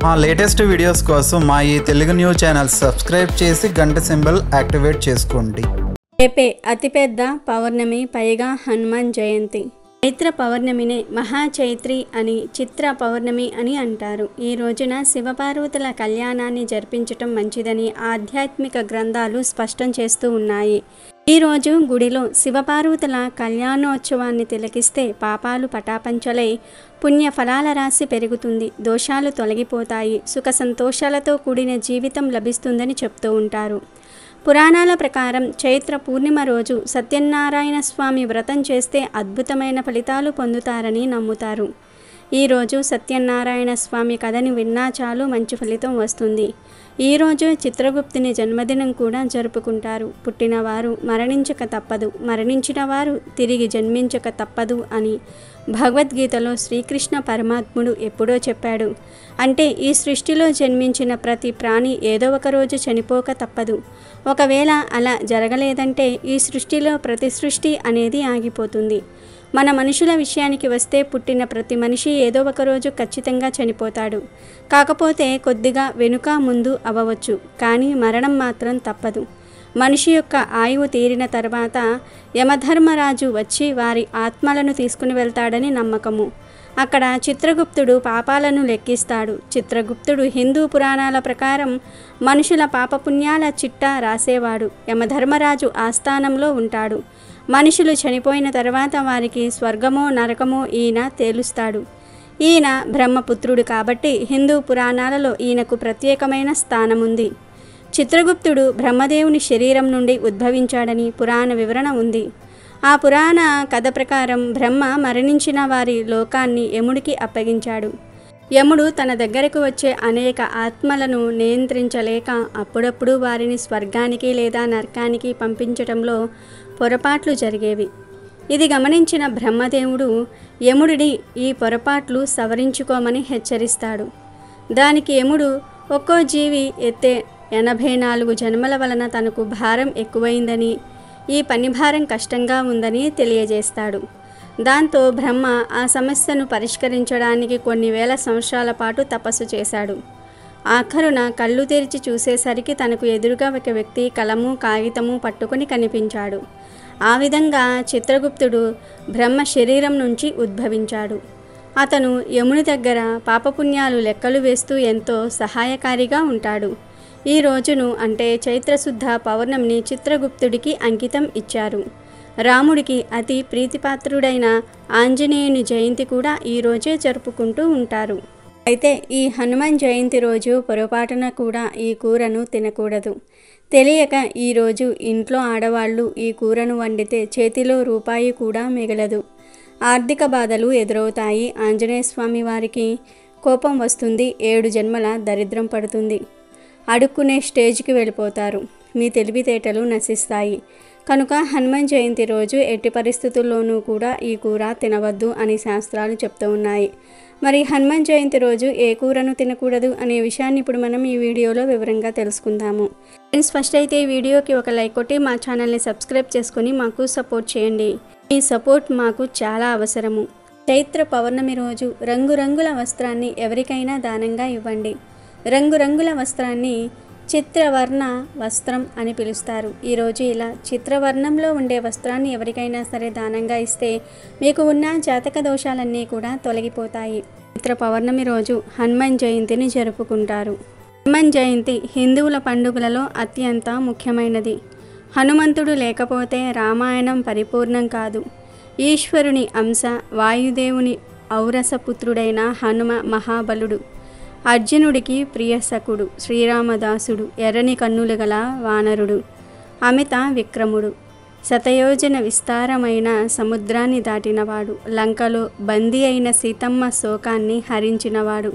మా latest videos కోసం మా ఈ తెలుగు న్యూస్ ఛానల్ సబ్స్క్రైబ్ చేసి గంట సింబల్ యాక్టివేట్ చేసుకోండి రేపే అతిపెద్ద పౌర్ణమి పైగా హనుమాన్ జయంతి చైత్ర పౌర్ణమినే మహాచైత్రి అని చిత్ర పౌర్ణమి అని అంటారు ఈ రోజున శివపార్వతుల కళ్యాణాన్ని జరిపించటం మంచిదని ఆధ్యాత్మిక గ్రంథాలు స్పష్టం చేస్తూ ఉన్నాయి ఈ రోజు గుడిలో శివపార్వతుల కళ్యాణోత్సవాన్ని తిలకిస్తే పాపాలు పటాపంచలై పుణ్య ఫలాల రాశి పెరుగుతుంది దోషాలు తొలగిపోతాయి సుఖ సంతోషాలతో కూడిన జీవితం లభిస్తుందని చెప్తూ ఉంటారు పురాణాల ప్రకారం చైత్ర పూర్ణిమ రోజు సత్యనారాయణ స్వామి వ్రతం చేస్తే అద్భుతమైన ఫలితాలు పొందుతారని నమ్ముతారు ఈరోజు సత్యనారాయణ స్వామి కథని విన్నా చాలు మంచి ఫలితం వస్తుంది ఈరోజు చిత్రగుప్తుని జన్మదినం కూడా జరుపుకుంటారు పుట్టినవారు మరణించక తప్పదు మరణించిన వారు తిరిగి జన్మించక తప్పదు అని భగవద్గీతలో శ్రీకృష్ణ పరమాత్ముడు ఎప్పుడో చెప్పాడు అంటే ఈ సృష్టిలో జన్మించిన ప్రతి ప్రాణి ఏదో ఒక రోజు చనిపోక తప్పదు ఒకవేళ అలా జరగలేదంటే ఈ సృష్టిలో ప్రతి సృష్టి అనేది ఆగిపోతుంది మన మనుషుల విషయానికి వస్తే పుట్టిన ప్రతి మనిషి ఏదో ఒక రోజు ఖచ్చితంగా చనిపోతాడు కాకపోతే కొద్దిగా వెనుక ముందు అవ్వవచ్చు కానీ మరణం మాత్రం తప్పదు మనిషి యొక్క ఆయువు తీరిన తర్వాత యమధర్మరాజు వచ్చి వారి ఆత్మలను తీసుకుని వెళ్తాడని నమ్మకము అక్కడ చిత్రగుప్తుడు పాపాలను లెక్కిస్తాడు చిత్రగుప్తుడు హిందూ పురాణాల ప్రకారం మనుషుల పాపపుణ్యాల చిట్టా రాసేవాడు యమధర్మరాజు ఆస్థానంలో ఉంటాడు మనుషులు చనిపోయిన తర్వాత వారికి స్వర్గమో నరకమో ఈయన తేలుస్తాడు ఈయన బ్రహ్మపుత్రుడు కాబట్టి హిందూ పురాణాలలో ఈయనకు ప్రత్యేకమైన స్థానముంది చిత్రగుప్తుడు బ్రహ్మదేవుని శరీరం నుండి ఉద్భవించాడని పురాణ వివరణ ఉంది ఆ పురాణ కథ ప్రకారం బ్రహ్మ మరణించిన వారి లోకాన్ని యముడికి అప్పగించాడు యముడు తన దగ్గరకు వచ్చే అనేక ఆత్మలను నియంత్రించలేక అప్పుడప్పుడు వారిని స్వర్గానికి లేదా నరకానికి పంపించటంలో పొరపాట్లు జరిగేవి ఇది గమనించిన బ్రహ్మదేవుడు యముడిని ఈ పొరపాట్లు సవరించుకోమని హెచ్చరిస్తాడు దానికి యముడు ఒక్కో జీవి ఎత్తే ఎనభై నాలుగు జన్మల వలన తనకు భారం ఎక్కువైందని ఈ పని భారం కష్టంగా ఉందని తెలియజేస్తాడు దాంతో బ్రహ్మ ఆ సమస్యను పరిష్కరించడానికి కొన్ని వేల సంవత్సరాల పాటు తపస్సు చేశాడు ఆఖరున కళ్ళు తెరిచి చూసేసరికి తనకు ఎదురుగా ఒక వ్యక్తి కలము కాగితము పట్టుకుని కనిపించాడు ఆ విధంగా చిత్రగుప్తుడు బ్రహ్మ శరీరం నుంచి ఉద్భవించాడు అతను యముని దగ్గర పాపపుణ్యాలు లెక్కలు వేస్తూ ఎంతో సహాయకారిగా ఉంటాడు ఈ రోజును అంటే చైత్రశుద్ధ పౌర్ణమిని చిత్రగుప్తుడికి అంకితం ఇచ్చారు రాముడికి అతి ప్రీతిపాత్రుడైన ఆంజనేయుని జయంతి కూడా ఈ రోజే జరుపుకుంటూ ఉంటారు అయితే ఈ హనుమాన్ జయంతి రోజు పొరపాటున కూడా ఈ కూరను తినకూడదు తెలియక ఈరోజు ఇంట్లో ఆడవాళ్ళు ఈ కూరను వండితే చేతిలో రూపాయి కూడా మిగలదు ఆర్థిక బాధలు ఎదురవుతాయి ఆంజనేయ స్వామి వారికి కోపం వస్తుంది ఏడు జన్మల దరిద్రం పడుతుంది అడుక్కునే స్టేజ్కి వెళ్ళిపోతారు మీ తెలివితేటలు నశిస్తాయి కనుక హనుమాన్ జయంతి రోజు ఎట్టి పరిస్థితుల్లోనూ కూడా ఈ కూర తినవద్దు అని శాస్త్రాలు చెప్తూ ఉన్నాయి మరి హనుమాన్ జయంతి రోజు ఏ కూరను తినకూడదు అనే విషయాన్ని ఇప్పుడు మనం ఈ వీడియోలో వివరంగా తెలుసుకుందాము ఫ్రెండ్స్ ఫస్ట్ అయితే ఈ వీడియోకి ఒక లైక్ కొట్టి మా ఛానల్ని సబ్స్క్రైబ్ చేసుకొని మాకు సపోర్ట్ చేయండి ఈ సపోర్ట్ మాకు చాలా అవసరము చైత్ర పౌర్ణమి రోజు రంగురంగుల వస్త్రాన్ని ఎవరికైనా దానంగా ఇవ్వండి రంగురంగుల వస్త్రాన్ని చిత్రవర్ణ వస్త్రం అని పిలుస్తారు ఈరోజు ఇలా చిత్రవర్ణంలో ఉండే వస్త్రాన్ని ఎవరికైనా సరే దానంగా ఇస్తే మీకు ఉన్న జాతక దోషాలన్నీ కూడా తొలగిపోతాయి చిత్ర పౌర్ణమి రోజు హనుమాన్ జయంతిని జరుపుకుంటారు హనుమాన్ జయంతి హిందువుల పండుగలలో అత్యంత ముఖ్యమైనది హనుమంతుడు లేకపోతే రామాయణం పరిపూర్ణం కాదు ఈశ్వరుని అంశ వాయుదేవుని ఔరసపుత్రుడైన హనుమ మహాబలుడు అర్జునుడికి ప్రియసకుడు శ్రీరామదాసుడు ఎర్రని కన్నులు గల వానరుడు అమిత విక్రముడు శతయోజన విస్తారమైన సముద్రాన్ని దాటినవాడు లంకలో బందీ అయిన సీతమ్మ శోకాన్ని హరించినవాడు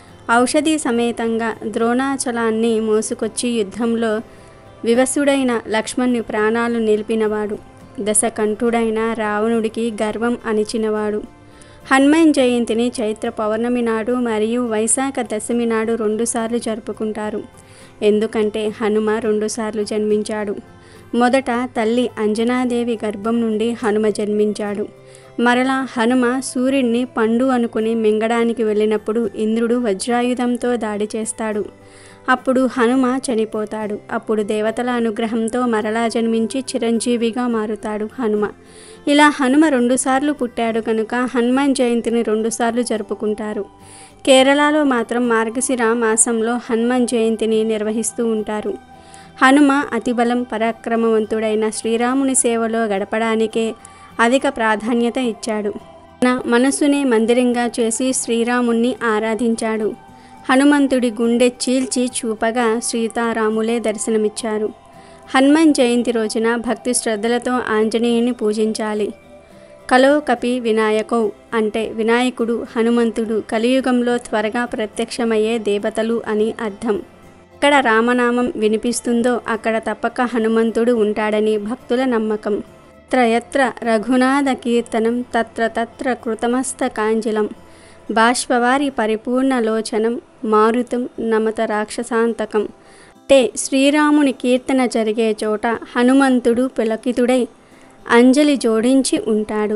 ఔషధి సమేతంగా ద్రోణాచలాన్ని మోసుకొచ్చి యుద్ధంలో వివసుడైన లక్ష్మణ్ణి ప్రాణాలు నిలిపినవాడు దశకంఠుడైన రావణుడికి గర్వం అణిచినవాడు హనుమాన్ జయంతిని చైత్ర పౌర్ణమి నాడు మరియు వైశాఖ దశమి నాడు రెండుసార్లు జరుపుకుంటారు ఎందుకంటే హనుమ రెండుసార్లు జన్మించాడు మొదట తల్లి అంజనాదేవి గర్భం నుండి హనుమ జన్మించాడు మరలా హనుమ సూర్యుడిని పండు అనుకుని మింగడానికి వెళ్ళినప్పుడు ఇంద్రుడు వజ్రాయుధంతో దాడి చేస్తాడు అప్పుడు హనుమ చనిపోతాడు అప్పుడు దేవతల అనుగ్రహంతో మరలా జన్మించి చిరంజీవిగా మారుతాడు హనుమ ఇలా హనుమ రెండుసార్లు పుట్టాడు కనుక హనుమాన్ జయంతిని రెండుసార్లు జరుపుకుంటారు కేరళలో మాత్రం మార్గశిర మాసంలో హనుమాన్ జయంతిని నిర్వహిస్తూ ఉంటారు హనుమ అతిబలం పరాక్రమవంతుడైన శ్రీరాముని సేవలో గడపడానికే అధిక ప్రాధాన్యత ఇచ్చాడు తన మనసునే మందిరంగా చేసి శ్రీరాముణ్ణి ఆరాధించాడు హనుమంతుడి గుండె చీల్చి చూపగా సీతారాములే దర్శనమిచ్చారు హనుమాన్ జయంతి రోజున భక్తి శ్రద్ధలతో ఆంజనేయుని పూజించాలి కలో కపి వినాయకౌ అంటే వినాయకుడు హనుమంతుడు కలియుగంలో త్వరగా ప్రత్యక్షమయ్యే దేవతలు అని అర్థం ఎక్కడ రామనామం వినిపిస్తుందో అక్కడ తప్పక హనుమంతుడు ఉంటాడని భక్తుల నమ్మకం ఎత్ర ఎత్ర రఘునాథ కీర్తనం తత్ర తత్ర కృతమస్తకాంజలం బాష్పవారి పరిపూర్ణలోచనం మారుతం నమత రాక్షసాంతకం అంటే శ్రీరాముని కీర్తన జరిగే చోట హనుమంతుడు పులకితుడై అంజలి జోడించి ఉంటాడు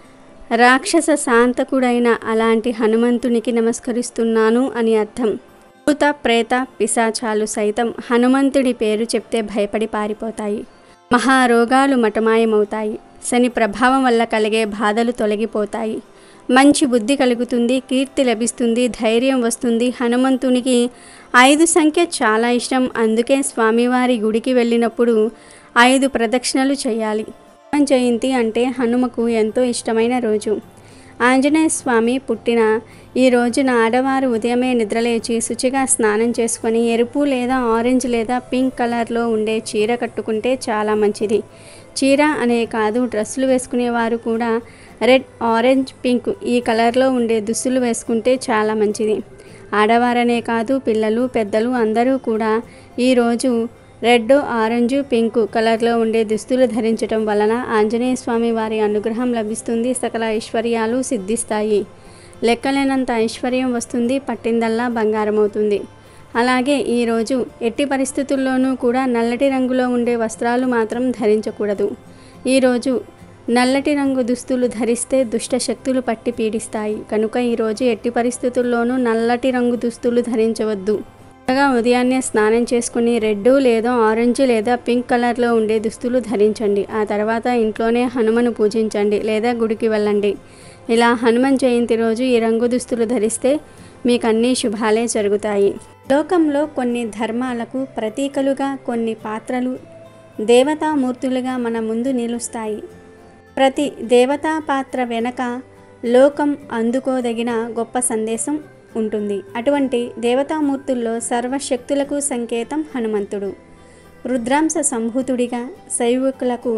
రాక్షస శాంతకుడైన అలాంటి హనుమంతునికి నమస్కరిస్తున్నాను అని అర్థం భూత ప్రేత పిశాచాలు సైతం హనుమంతుడి పేరు చెప్తే భయపడి పారిపోతాయి మహారోగాలు మటమాయమవుతాయి శని ప్రభావం వల్ల కలిగే బాధలు తొలగిపోతాయి మంచి బుద్ధి కలుగుతుంది కీర్తి లభిస్తుంది ధైర్యం వస్తుంది హనుమంతునికి ఐదు సంఖ్య చాలా ఇష్టం అందుకే స్వామివారి గుడికి వెళ్ళినప్పుడు ఐదు ప్రదక్షిణలు చేయాలి హనుమాన్ జయంతి అంటే హనుమకు ఎంతో ఇష్టమైన రోజు ఆంజనేయ స్వామి పుట్టిన ఈ రోజున ఆడవారు ఉదయమే నిద్రలేచి శుచిగా స్నానం చేసుకొని ఎరుపు లేదా ఆరెంజ్ లేదా పింక్ కలర్లో ఉండే చీర కట్టుకుంటే చాలా మంచిది చీర అనే కాదు డ్రెస్సులు వేసుకునేవారు కూడా రెడ్ ఆరెంజ్ పింక్ ఈ కలర్లో ఉండే దుస్తులు వేసుకుంటే చాలా మంచిది ఆడవారనే కాదు పిల్లలు పెద్దలు అందరూ కూడా ఈరోజు రెడ్ ఆరెంజ్ పింక్ కలర్లో ఉండే దుస్తులు ధరించడం వలన ఆంజనేయ స్వామి వారి అనుగ్రహం లభిస్తుంది సకల ఐశ్వర్యాలు సిద్ధిస్తాయి లెక్కలేనంత ఐశ్వర్యం వస్తుంది పట్టిందల్లా బంగారం అవుతుంది అలాగే ఈరోజు ఎట్టి పరిస్థితుల్లోనూ కూడా నల్లటి రంగులో ఉండే వస్త్రాలు మాత్రం ధరించకూడదు ఈరోజు నల్లటి రంగు దుస్తులు ధరిస్తే దుష్ట శక్తులు పట్టి పీడిస్తాయి కనుక ఈరోజు ఎట్టి పరిస్థితుల్లోనూ నల్లటి రంగు దుస్తులు ధరించవద్దు త్వరగా ఉదయాన్నే స్నానం చేసుకుని రెడ్ లేదా ఆరెంజ్ లేదా పింక్ కలర్లో ఉండే దుస్తులు ధరించండి ఆ తర్వాత ఇంట్లోనే హనుమను పూజించండి లేదా గుడికి వెళ్ళండి ఇలా హనుమాన్ జయంతి రోజు ఈ రంగు దుస్తులు ధరిస్తే మీకు అన్ని శుభాలే జరుగుతాయి లోకంలో కొన్ని ధర్మాలకు ప్రతీకలుగా కొన్ని పాత్రలు దేవతామూర్తులుగా మన ముందు నిలుస్తాయి ప్రతి దేవతా పాత్ర వెనక లోకం అందుకోదగిన గొప్ప సందేశం ఉంటుంది అటువంటి దేవతామూర్తుల్లో సర్వశక్తులకు సంకేతం హనుమంతుడు రుద్రాంశ సంభూతుడిగా శైవికులకు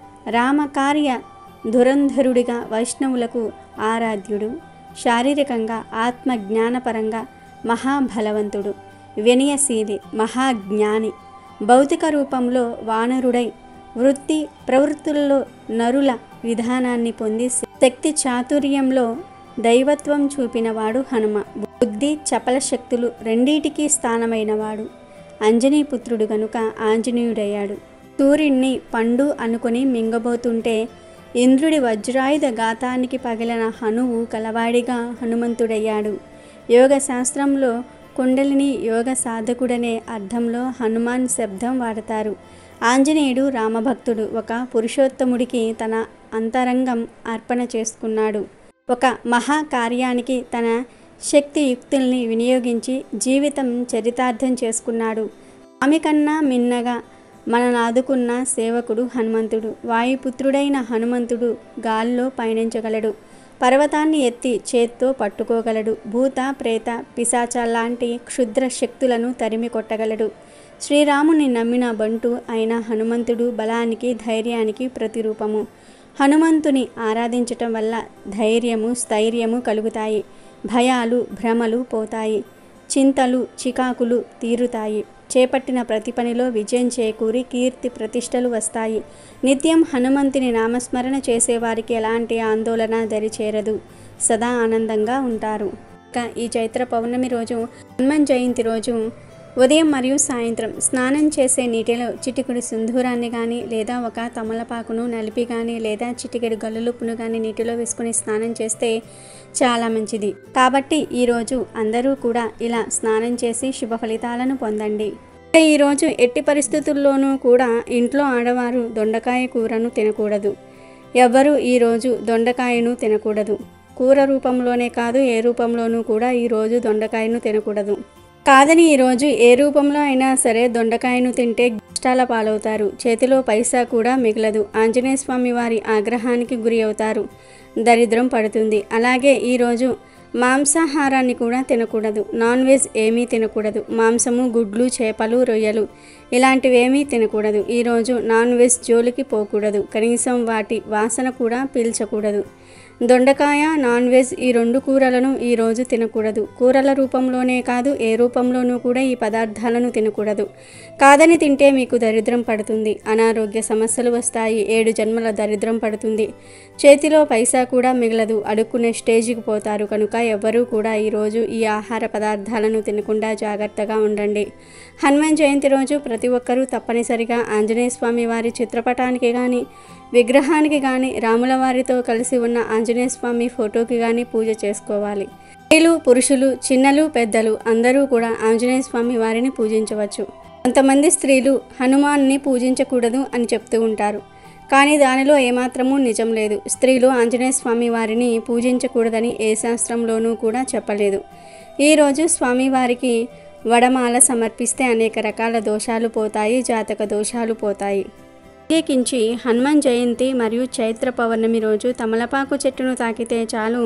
రామకార్య ధురంధరుడిగా వైష్ణవులకు ఆరాధ్యుడు శారీరకంగా ఆత్మ జ్ఞానపరంగా మహాబలవంతుడు వినయశీలి మహాజ్ఞాని భౌతిక రూపంలో వానరుడై వృత్తి ప్రవృత్తుల్లో నరుల విధానాన్ని పొంది శక్తి చాతుర్యంలో దైవత్వం చూపినవాడు హనుమ బుద్ధి చపల శక్తులు రెండిటికీ స్థానమైనవాడు అంజనీపుత్రుడు గనుక ఆంజనేయుడయ్యాడు సూర్యుణ్ణి పండు అనుకుని మింగబోతుంటే ఇంద్రుడి వజ్రాయుధ ఘాతానికి పగిలిన హనువు కలవాడిగా హనుమంతుడయ్యాడు యోగ శాస్త్రంలో కుండలిని యోగ సాధకుడనే అర్థంలో హనుమాన్ శబ్దం వాడతారు ఆంజనేయుడు రామభక్తుడు ఒక పురుషోత్తముడికి తన అంతరంగం అర్పణ చేసుకున్నాడు ఒక మహాకార్యానికి తన శక్తి యుక్తుల్ని వినియోగించి జీవితం చరితార్థం చేసుకున్నాడు ఆమె కన్నా మిన్నగా మనను ఆదుకున్న సేవకుడు హనుమంతుడు వాయుపుత్రుడైన హనుమంతుడు గాల్లో పయనించగలడు పర్వతాన్ని ఎత్తి చేత్తో పట్టుకోగలడు భూత ప్రేత పిశాచ లాంటి క్షుద్ర శక్తులను తరిమి కొట్టగలడు శ్రీరాముని నమ్మిన బంటు అయిన హనుమంతుడు బలానికి ధైర్యానికి ప్రతిరూపము హనుమంతుని ఆరాధించటం వల్ల ధైర్యము స్థైర్యము కలుగుతాయి భయాలు భ్రమలు పోతాయి చింతలు చికాకులు తీరుతాయి చేపట్టిన ప్రతి పనిలో విజయం చేకూరి కీర్తి ప్రతిష్టలు వస్తాయి నిత్యం హనుమంతుని నామస్మరణ చేసేవారికి ఎలాంటి ఆందోళన దరిచేరదు సదా ఆనందంగా ఉంటారు ఇంకా ఈ చైత్ర పౌర్ణమి రోజు హనుమాన్ జయంతి రోజు ఉదయం మరియు సాయంత్రం స్నానం చేసే నీటిలో చిటికెడు సింధూరాన్ని కానీ లేదా ఒక తమలపాకును నలిపి కానీ లేదా చిటికెడు గల్లులుప్పును కానీ నీటిలో వేసుకుని స్నానం చేస్తే చాలా మంచిది కాబట్టి ఈరోజు అందరూ కూడా ఇలా స్నానం చేసి శుభ ఫలితాలను పొందండి ఈరోజు ఎట్టి పరిస్థితుల్లోనూ కూడా ఇంట్లో ఆడవారు దొండకాయ కూరను తినకూడదు ఎవ్వరూ ఈరోజు దొండకాయను తినకూడదు కూర రూపంలోనే కాదు ఏ రూపంలోనూ కూడా ఈరోజు దొండకాయను తినకూడదు కాదని ఈరోజు ఏ రూపంలో అయినా సరే దొండకాయను తింటే కష్టాల పాలవుతారు చేతిలో పైసా కూడా మిగలదు ఆంజనేయ స్వామి వారి ఆగ్రహానికి గురి అవుతారు దరిద్రం పడుతుంది అలాగే ఈరోజు మాంసాహారాన్ని కూడా తినకూడదు నాన్ వెజ్ ఏమీ తినకూడదు మాంసము గుడ్లు చేపలు రొయ్యలు ఇలాంటివేమీ తినకూడదు ఈరోజు నాన్ వెజ్ జోలికి పోకూడదు కనీసం వాటి వాసన కూడా పీల్చకూడదు దొండకాయ నాన్ వెజ్ ఈ రెండు కూరలను ఈరోజు తినకూడదు కూరల రూపంలోనే కాదు ఏ రూపంలోనూ కూడా ఈ పదార్థాలను తినకూడదు కాదని తింటే మీకు దరిద్రం పడుతుంది అనారోగ్య సమస్యలు వస్తాయి ఏడు జన్మల దరిద్రం పడుతుంది చేతిలో పైసా కూడా మిగలదు అడుక్కునే స్టేజికి పోతారు కనుక ఎవ్వరూ కూడా ఈరోజు ఈ ఆహార పదార్థాలను తినకుండా జాగ్రత్తగా ఉండండి హనుమాన్ జయంతి రోజు ప్రతి ఒక్కరూ తప్పనిసరిగా ఆంజనేయ స్వామి వారి చిత్రపటానికి కానీ విగ్రహానికి కానీ రాముల వారితో కలిసి ఉన్న ఆంజనేయ స్వామి ఫోటోకి కానీ పూజ చేసుకోవాలి స్త్రీలు పురుషులు చిన్నలు పెద్దలు అందరూ కూడా ఆంజనేయ స్వామి వారిని పూజించవచ్చు కొంతమంది స్త్రీలు హనుమాన్ని పూజించకూడదు అని చెప్తూ ఉంటారు కానీ దానిలో ఏమాత్రమూ నిజం లేదు స్త్రీలు ఆంజనేయ స్వామి వారిని పూజించకూడదని ఏ శాస్త్రంలోనూ కూడా చెప్పలేదు ఈరోజు స్వామివారికి వడమాల సమర్పిస్తే అనేక రకాల దోషాలు పోతాయి జాతక దోషాలు పోతాయి ప్రత్యేకించి హనుమాన్ జయంతి మరియు చైత్ర పౌర్ణమి రోజు తమలపాకు చెట్టును తాకితే చాలు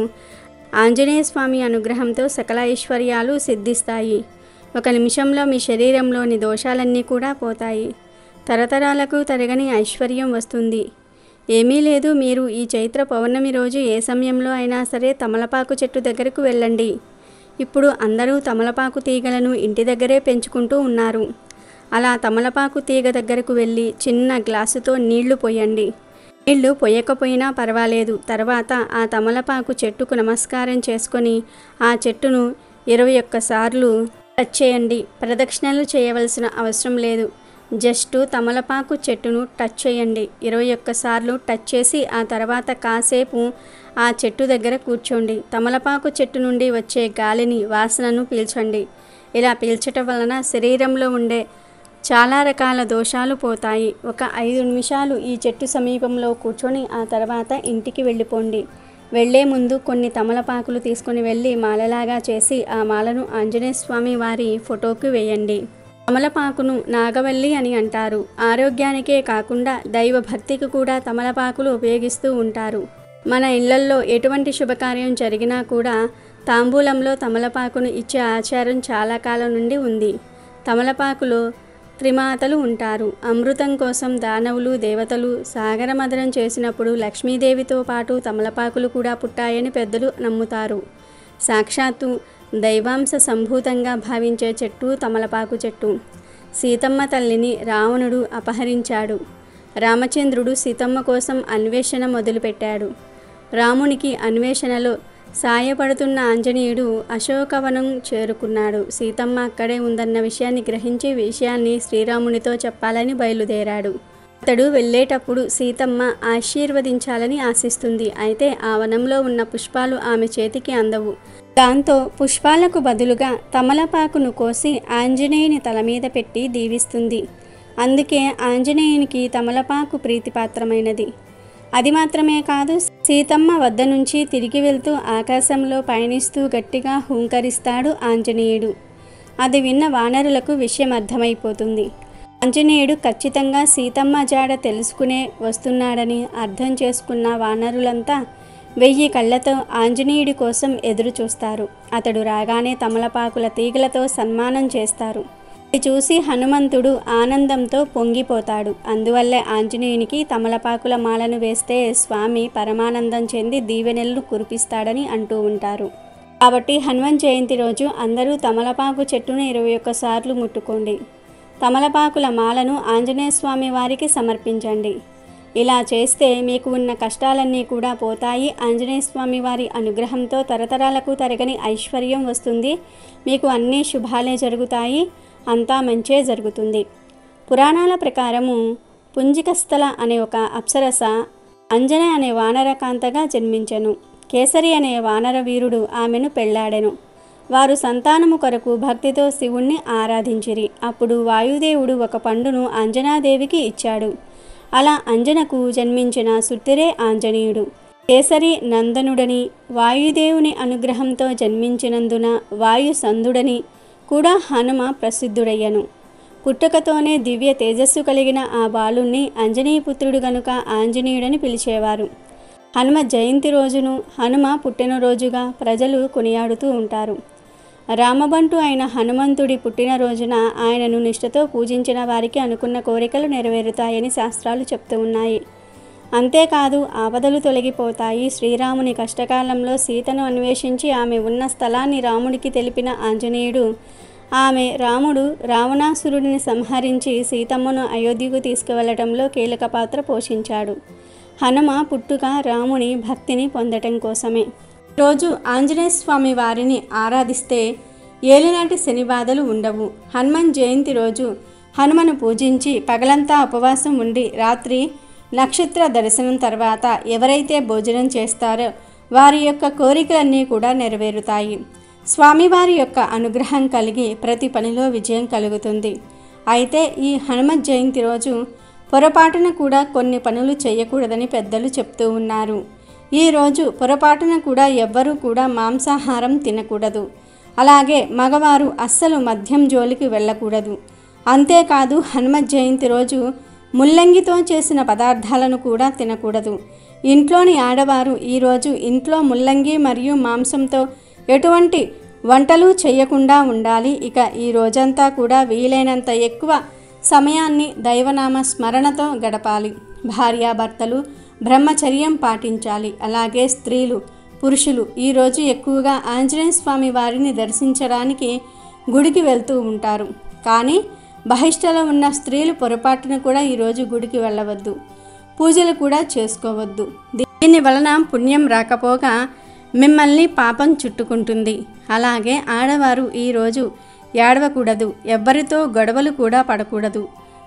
ఆంజనేయ స్వామి అనుగ్రహంతో సకల ఐశ్వర్యాలు సిద్ధిస్తాయి ఒక నిమిషంలో మీ శరీరంలోని దోషాలన్నీ కూడా పోతాయి తరతరాలకు తరగని ఐశ్వర్యం వస్తుంది ఏమీ లేదు మీరు ఈ చైత్ర పౌర్ణమి రోజు ఏ సమయంలో అయినా సరే తమలపాకు చెట్టు దగ్గరకు వెళ్ళండి ఇప్పుడు అందరూ తమలపాకు తీగలను ఇంటి దగ్గరే పెంచుకుంటూ ఉన్నారు అలా తమలపాకు తీగ దగ్గరకు వెళ్ళి చిన్న గ్లాసుతో నీళ్లు పోయండి నీళ్లు పొయ్యకపోయినా పర్వాలేదు తర్వాత ఆ తమలపాకు చెట్టుకు నమస్కారం చేసుకొని ఆ చెట్టును ఇరవై ఒక్కసార్లు టచ్ చేయండి ప్రదక్షిణలు చేయవలసిన అవసరం లేదు జస్ట్ తమలపాకు చెట్టును టచ్ చేయండి ఇరవై ఒక్కసార్లు టచ్ చేసి ఆ తర్వాత కాసేపు ఆ చెట్టు దగ్గర కూర్చోండి తమలపాకు చెట్టు నుండి వచ్చే గాలిని వాసనను పీల్చండి ఇలా పీల్చటం వలన శరీరంలో ఉండే చాలా రకాల దోషాలు పోతాయి ఒక ఐదు నిమిషాలు ఈ చెట్టు సమీపంలో కూర్చొని ఆ తర్వాత ఇంటికి వెళ్ళిపోండి వెళ్ళే ముందు కొన్ని తమలపాకులు తీసుకొని వెళ్ళి మాలలాగా చేసి ఆ మాలను ఆంజనేయ స్వామి వారి ఫోటోకి వేయండి తమలపాకును నాగవల్లి అని అంటారు ఆరోగ్యానికే కాకుండా దైవ భక్తికి కూడా తమలపాకులు ఉపయోగిస్తూ ఉంటారు మన ఇళ్లల్లో ఎటువంటి శుభకార్యం జరిగినా కూడా తాంబూలంలో తమలపాకును ఇచ్చే ఆచారం చాలా కాలం నుండి ఉంది తమలపాకులో త్రిమాతలు ఉంటారు అమృతం కోసం దానవులు దేవతలు సాగరమదనం చేసినప్పుడు లక్ష్మీదేవితో పాటు తమలపాకులు కూడా పుట్టాయని పెద్దలు నమ్ముతారు సాక్షాత్తు దైవాంశ సంభూతంగా భావించే చెట్టు తమలపాకు చెట్టు సీతమ్మ తల్లిని రావణుడు అపహరించాడు రామచంద్రుడు సీతమ్మ కోసం అన్వేషణ మొదలుపెట్టాడు రామునికి అన్వేషణలో సాయపడుతున్న ఆంజనేయుడు అశోకవనం చేరుకున్నాడు సీతమ్మ అక్కడే ఉందన్న విషయాన్ని గ్రహించి విషయాన్ని శ్రీరామునితో చెప్పాలని బయలుదేరాడు అతడు వెళ్ళేటప్పుడు సీతమ్మ ఆశీర్వదించాలని ఆశిస్తుంది అయితే ఆ వనంలో ఉన్న పుష్పాలు ఆమె చేతికి అందవు దాంతో పుష్పాలకు బదులుగా తమలపాకును కోసి ఆంజనేయుని తల మీద పెట్టి దీవిస్తుంది అందుకే ఆంజనేయునికి తమలపాకు ప్రీతిపాత్రమైనది అది మాత్రమే కాదు సీతమ్మ వద్ద నుంచి తిరిగి వెళ్తూ ఆకాశంలో పయనిస్తూ గట్టిగా హూంకరిస్తాడు ఆంజనేయుడు అది విన్న వానరులకు విషయం అర్థమైపోతుంది ఆంజనేయుడు ఖచ్చితంగా సీతమ్మ జాడ తెలుసుకునే వస్తున్నాడని అర్థం చేసుకున్న వానరులంతా వెయ్యి కళ్ళతో ఆంజనేయుడి కోసం ఎదురు చూస్తారు అతడు రాగానే తమలపాకుల తీగలతో సన్మానం చేస్తారు ఇది చూసి హనుమంతుడు ఆనందంతో పొంగిపోతాడు అందువల్లే ఆంజనేయునికి తమలపాకుల మాలను వేస్తే స్వామి పరమానందం చెంది దీవెనెలను కురిపిస్తాడని అంటూ ఉంటారు కాబట్టి హనుమాన్ జయంతి రోజు అందరూ తమలపాకు చెట్టును ఇరవై ఒక్కసార్లు ముట్టుకోండి తమలపాకుల మాలను ఆంజనేయ స్వామి వారికి సమర్పించండి ఇలా చేస్తే మీకు ఉన్న కష్టాలన్నీ కూడా పోతాయి ఆంజనేయ స్వామి వారి అనుగ్రహంతో తరతరాలకు తరగని ఐశ్వర్యం వస్తుంది మీకు అన్ని శుభాలే జరుగుతాయి అంతా మంచే జరుగుతుంది పురాణాల ప్రకారము పుంజికస్థల అనే ఒక అప్సరస అంజన అనే వానరకాంతగా జన్మించెను కేసరి అనే వానర వీరుడు ఆమెను పెళ్లాడెను వారు సంతానము కొరకు భక్తితో శివుణ్ణి ఆరాధించిరి అప్పుడు వాయుదేవుడు ఒక పండును అంజనాదేవికి ఇచ్చాడు అలా అంజనకు జన్మించిన సుత్తిరే ఆంజనేయుడు కేసరి నందనుడని వాయుదేవుని అనుగ్రహంతో జన్మించినందున వాయు సందుడని కూడా హనుమ ప్రసిద్ధుడయ్యను పుట్టుకతోనే దివ్య తేజస్సు కలిగిన ఆ బాలుణ్ణి అంజనీపుత్రుడు గనుక ఆంజనేయుడని పిలిచేవారు హనుమ జయంతి రోజును హనుమ పుట్టినరోజుగా ప్రజలు కొనియాడుతూ ఉంటారు రామబంటు అయిన హనుమంతుడి పుట్టినరోజున ఆయనను నిష్ఠతో పూజించిన వారికి అనుకున్న కోరికలు నెరవేరుతాయని శాస్త్రాలు చెప్తూ ఉన్నాయి అంతేకాదు ఆపదలు తొలగిపోతాయి శ్రీరాముని కష్టకాలంలో సీతను అన్వేషించి ఆమె ఉన్న స్థలాన్ని రాముడికి తెలిపిన ఆంజనేయుడు ఆమె రాముడు రావణాసురుడిని సంహరించి సీతమ్మను అయోధ్యకు తీసుకువెళ్లడంలో కీలక పాత్ర పోషించాడు హనుమ పుట్టుక రాముని భక్తిని పొందటం కోసమే రోజు ఆంజనేయ స్వామి వారిని ఆరాధిస్తే ఏలినాటి శని బాధలు ఉండవు హనుమాన్ జయంతి రోజు హనుమను పూజించి పగలంతా ఉపవాసం ఉండి రాత్రి నక్షత్ర దర్శనం తర్వాత ఎవరైతే భోజనం చేస్తారో వారి యొక్క కోరికలన్నీ కూడా నెరవేరుతాయి స్వామివారి యొక్క అనుగ్రహం కలిగి ప్రతి పనిలో విజయం కలుగుతుంది అయితే ఈ హనుమత్ జయంతి రోజు పొరపాటున కూడా కొన్ని పనులు చేయకూడదని పెద్దలు చెప్తూ ఉన్నారు ఈ రోజు పొరపాటున కూడా ఎవ్వరూ కూడా మాంసాహారం తినకూడదు అలాగే మగవారు అస్సలు మద్యం జోలికి వెళ్ళకూడదు అంతేకాదు హనుమత్ జయంతి రోజు ముల్లంగితో చేసిన పదార్థాలను కూడా తినకూడదు ఇంట్లోని ఆడవారు ఈరోజు ఇంట్లో ముల్లంగి మరియు మాంసంతో ఎటువంటి వంటలు చేయకుండా ఉండాలి ఇక ఈ రోజంతా కూడా వీలైనంత ఎక్కువ సమయాన్ని దైవనామ స్మరణతో గడపాలి భార్యాభర్తలు బ్రహ్మచర్యం పాటించాలి అలాగే స్త్రీలు పురుషులు ఈరోజు ఎక్కువగా ఆంజనేయ స్వామి వారిని దర్శించడానికి గుడికి వెళ్తూ ఉంటారు కానీ బహిష్టలో ఉన్న స్త్రీలు పొరపాటున కూడా ఈరోజు గుడికి వెళ్ళవద్దు పూజలు కూడా చేసుకోవద్దు దీని వలన పుణ్యం రాకపోగా మిమ్మల్ని పాపం చుట్టుకుంటుంది అలాగే ఆడవారు ఈరోజు ఏడవకూడదు ఎవ్వరితో గొడవలు కూడా పడకూడదు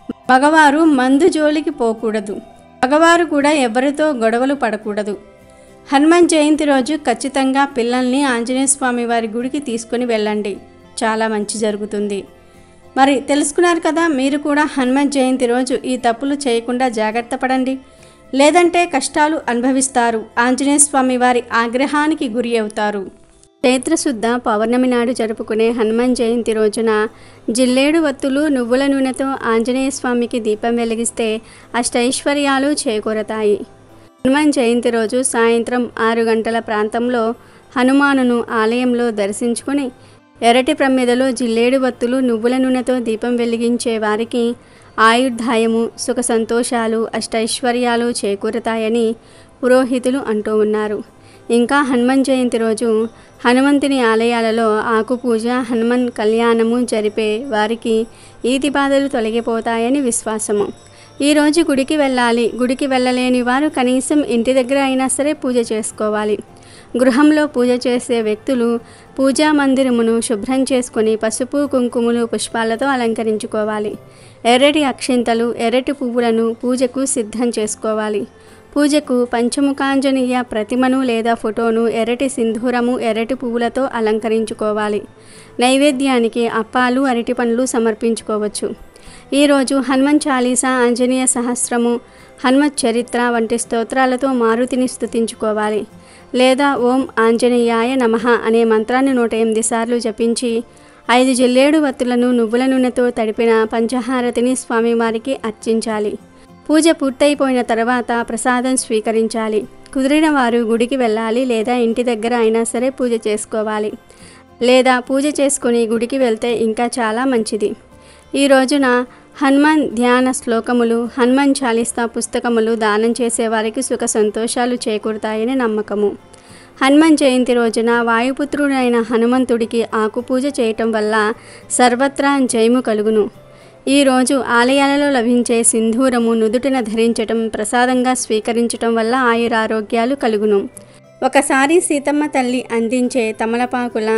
మగవారు మందు జోలికి పోకూడదు మగవారు కూడా ఎవరితో గొడవలు పడకూడదు హనుమాన్ జయంతి రోజు ఖచ్చితంగా పిల్లల్ని ఆంజనేయ స్వామి వారి గుడికి తీసుకుని వెళ్ళండి చాలా మంచి జరుగుతుంది మరి తెలుసుకున్నారు కదా మీరు కూడా హనుమాన్ జయంతి రోజు ఈ తప్పులు చేయకుండా జాగ్రత్త పడండి లేదంటే కష్టాలు అనుభవిస్తారు ఆంజనేయ స్వామి వారి ఆగ్రహానికి గురి అవుతారు చైత్రశుద్ధ పౌర్ణమి నాడు జరుపుకునే హనుమాన్ జయంతి రోజున జిల్లేడు వత్తులు నువ్వుల నూనెతో ఆంజనేయ స్వామికి దీపం వెలిగిస్తే అష్టైశ్వర్యాలు చేకూరతాయి హనుమాన్ జయంతి రోజు సాయంత్రం ఆరు గంటల ప్రాంతంలో హనుమానును ఆలయంలో దర్శించుకుని ఎర్రటి ప్రమిదలో జిల్లేడు వత్తులు నువ్వుల నూనెతో దీపం వెలిగించే వారికి ఆయుర్దాయము సుఖ సంతోషాలు అష్టైశ్వర్యాలు చేకూరతాయని పురోహితులు అంటూ ఉన్నారు ఇంకా హనుమాన్ జయంతి రోజు హనుమంతుని ఆలయాలలో ఆకు పూజ హనుమన్ కళ్యాణము జరిపే వారికి ఈతి బాధలు తొలగిపోతాయని విశ్వాసము ఈరోజు గుడికి వెళ్ళాలి గుడికి వెళ్ళలేని వారు కనీసం ఇంటి దగ్గర అయినా సరే పూజ చేసుకోవాలి గృహంలో పూజ చేసే వ్యక్తులు పూజా మందిరమును శుభ్రం చేసుకొని పసుపు కుంకుమలు పుష్పాలతో అలంకరించుకోవాలి ఎర్రటి అక్షింతలు ఎర్రటి పువ్వులను పూజకు సిద్ధం చేసుకోవాలి పూజకు పంచముఖాంజనీయ ప్రతిమను లేదా ఫోటోను ఎర్రటి సింధూరము ఎర్రటి పువ్వులతో అలంకరించుకోవాలి నైవేద్యానికి అప్పాలు అరటి పండ్లు సమర్పించుకోవచ్చు ఈరోజు హనుమన్ చాలీసా ఆంజనేయ సహస్రము హనుమత్ చరిత్ర వంటి స్తోత్రాలతో మారుతిని స్తుతించుకోవాలి లేదా ఓం ఆంజనేయాయ నమః అనే మంత్రాన్ని నూట ఎనిమిది సార్లు జపించి ఐదు జిల్లేడు వత్తులను నువ్వుల నూనెతో తడిపిన పంచహారతిని స్వామివారికి అర్చించాలి పూజ పూర్తయిపోయిన తర్వాత ప్రసాదం స్వీకరించాలి కుదిరిన వారు గుడికి వెళ్ళాలి లేదా ఇంటి దగ్గర అయినా సరే పూజ చేసుకోవాలి లేదా పూజ చేసుకుని గుడికి వెళ్తే ఇంకా చాలా మంచిది ఈ రోజున హనుమాన్ ధ్యాన శ్లోకములు హనుమాన్ చాలీసా పుస్తకములు దానం చేసేవారికి సుఖ సంతోషాలు చేకూరుతాయని నమ్మకము హనుమాన్ జయంతి రోజున వాయుపుత్రుడైన హనుమంతుడికి ఆకుపూజ చేయటం వల్ల సర్వత్రా జయము కలుగును ఈరోజు ఆలయాలలో లభించే సింధూరము నుదుటిన ధరించటం ప్రసాదంగా స్వీకరించటం వల్ల ఆయురారోగ్యాలు కలుగును ఒకసారి సీతమ్మ తల్లి అందించే తమలపాకుల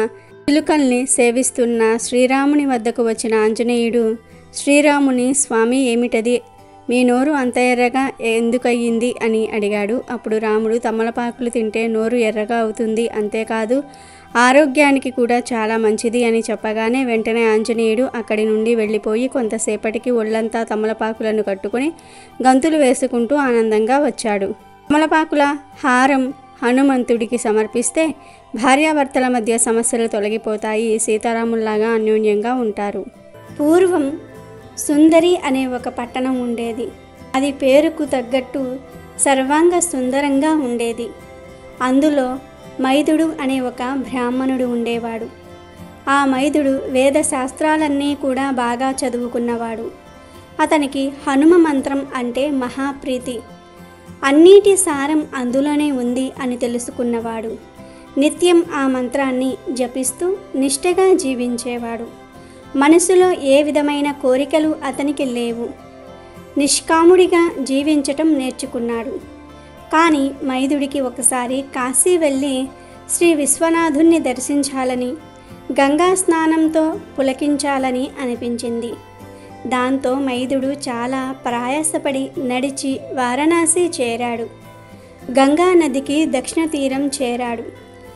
చిలుకల్ని సేవిస్తున్న శ్రీరాముని వద్దకు వచ్చిన ఆంజనేయుడు శ్రీరాముని స్వామి ఏమిటది మీ నోరు అంత ఎర్రగా ఎందుకయ్యింది అని అడిగాడు అప్పుడు రాముడు తమలపాకులు తింటే నోరు ఎర్రగా అవుతుంది అంతేకాదు ఆరోగ్యానికి కూడా చాలా మంచిది అని చెప్పగానే వెంటనే ఆంజనేయుడు అక్కడి నుండి వెళ్ళిపోయి కొంతసేపటికి ఒళ్ళంతా తమలపాకులను కట్టుకుని గంతులు వేసుకుంటూ ఆనందంగా వచ్చాడు తమలపాకుల హారం హనుమంతుడికి సమర్పిస్తే భార్యాభర్తల మధ్య సమస్యలు తొలగిపోతాయి సీతారాముల్లాగా అన్యోన్యంగా ఉంటారు పూర్వం సుందరి అనే ఒక పట్టణం ఉండేది అది పేరుకు తగ్గట్టు సర్వాంగ సుందరంగా ఉండేది అందులో మైదుడు అనే ఒక బ్రాహ్మణుడు ఉండేవాడు ఆ మైదుడు వేద శాస్త్రాలన్నీ కూడా బాగా చదువుకున్నవాడు అతనికి హనుమ మంత్రం అంటే మహాప్రీతి అన్నిటి సారం అందులోనే ఉంది అని తెలుసుకున్నవాడు నిత్యం ఆ మంత్రాన్ని జపిస్తూ నిష్టగా జీవించేవాడు మనసులో ఏ విధమైన కోరికలు అతనికి లేవు నిష్కాముడిగా జీవించటం నేర్చుకున్నాడు కానీ మైదుడికి ఒకసారి కాశీ వెళ్ళి శ్రీ విశ్వనాథుణ్ణి దర్శించాలని గంగా స్నానంతో పులకించాలని అనిపించింది దాంతో మైదుడు చాలా ప్రయాసపడి నడిచి వారణాసి చేరాడు గంగా నదికి దక్షిణ తీరం చేరాడు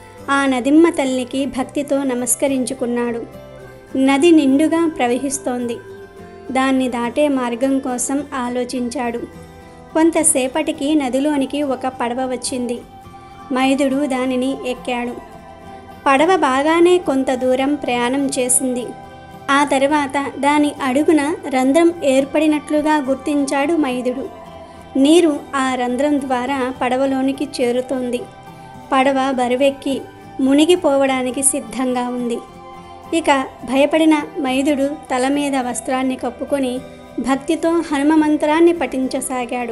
ఆ నదిమ్మ తల్లికి భక్తితో నమస్కరించుకున్నాడు నది నిండుగా ప్రవహిస్తోంది దాన్ని దాటే మార్గం కోసం ఆలోచించాడు కొంతసేపటికి నదిలోనికి ఒక పడవ వచ్చింది మైదుడు దానిని ఎక్కాడు పడవ బాగానే కొంత దూరం ప్రయాణం చేసింది ఆ తర్వాత దాని అడుగున రంధ్రం ఏర్పడినట్లుగా గుర్తించాడు మైదుడు నీరు ఆ రంధ్రం ద్వారా పడవలోనికి చేరుతోంది పడవ బరువెక్కి మునిగిపోవడానికి సిద్ధంగా ఉంది ఇక భయపడిన మైదుడు తల మీద వస్త్రాన్ని కప్పుకొని భక్తితో హనుమ మంత్రాన్ని పఠించసాగాడు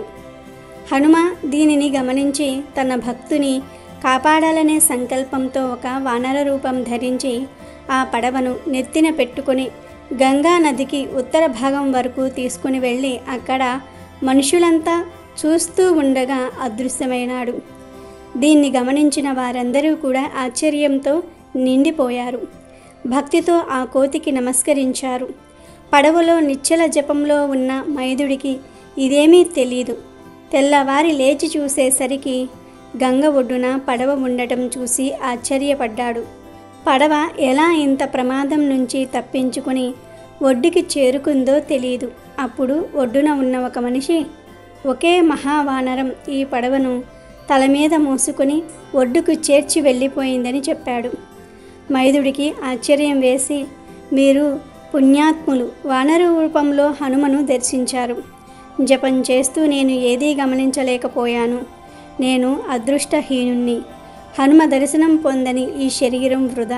హనుమ దీనిని గమనించి తన భక్తుని కాపాడాలనే సంకల్పంతో ఒక వానర రూపం ధరించి ఆ పడవను నెత్తిన పెట్టుకొని గంగా నదికి ఉత్తర భాగం వరకు తీసుకుని వెళ్ళి అక్కడ మనుషులంతా చూస్తూ ఉండగా అదృశ్యమైనాడు దీన్ని గమనించిన వారందరూ కూడా ఆశ్చర్యంతో నిండిపోయారు భక్తితో ఆ కోతికి నమస్కరించారు పడవలో నిశ్చల జపంలో ఉన్న మైదుడికి ఇదేమీ తెలియదు తెల్లవారి లేచి చూసేసరికి గంగ ఒడ్డున పడవ ఉండటం చూసి ఆశ్చర్యపడ్డాడు పడవ ఎలా ఇంత ప్రమాదం నుంచి తప్పించుకుని ఒడ్డుకి చేరుకుందో తెలియదు అప్పుడు ఒడ్డున ఉన్న ఒక మనిషి ఒకే మహావానరం ఈ పడవను తల మీద మోసుకొని ఒడ్డుకు చేర్చి వెళ్ళిపోయిందని చెప్పాడు మైదుడికి ఆశ్చర్యం వేసి మీరు పుణ్యాత్ములు వానర రూపంలో హనుమను దర్శించారు జపం చేస్తూ నేను ఏదీ గమనించలేకపోయాను నేను అదృష్టహీనుణ్ణి హనుమ దర్శనం పొందని ఈ శరీరం వృధా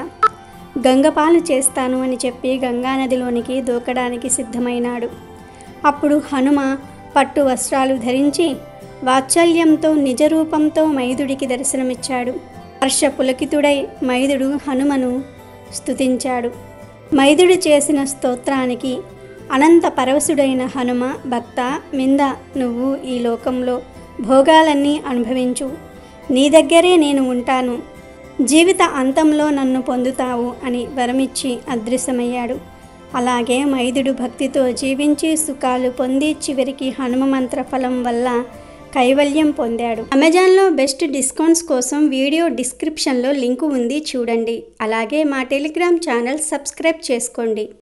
గంగపాలు చేస్తాను అని చెప్పి గంగానదిలోనికి దూకడానికి సిద్ధమైనాడు అప్పుడు హనుమ పట్టు వస్త్రాలు ధరించి వాత్సల్యంతో నిజరూపంతో మైదుడికి దర్శనమిచ్చాడు హర్ష పులకితుడై మైదుడు హనుమను స్తుతించాడు మైదుడు చేసిన స్తోత్రానికి అనంత పరవశుడైన హనుమ భక్త మింద నువ్వు ఈ లోకంలో భోగాలన్నీ అనుభవించు నీ దగ్గరే నేను ఉంటాను జీవిత అంతంలో నన్ను పొందుతావు అని వరమిచ్చి అదృశ్యమయ్యాడు అలాగే మైదుడు భక్తితో జీవించి సుఖాలు పొంది చివరికి హనుమ మంత్ర ఫలం వల్ల కైవల్యం పొందాడు అమెజాన్లో బెస్ట్ డిస్కౌంట్స్ కోసం వీడియో డిస్క్రిప్షన్లో లింకు ఉంది చూడండి అలాగే మా టెలిగ్రామ్ ఛానల్ సబ్స్క్రైబ్ చేసుకోండి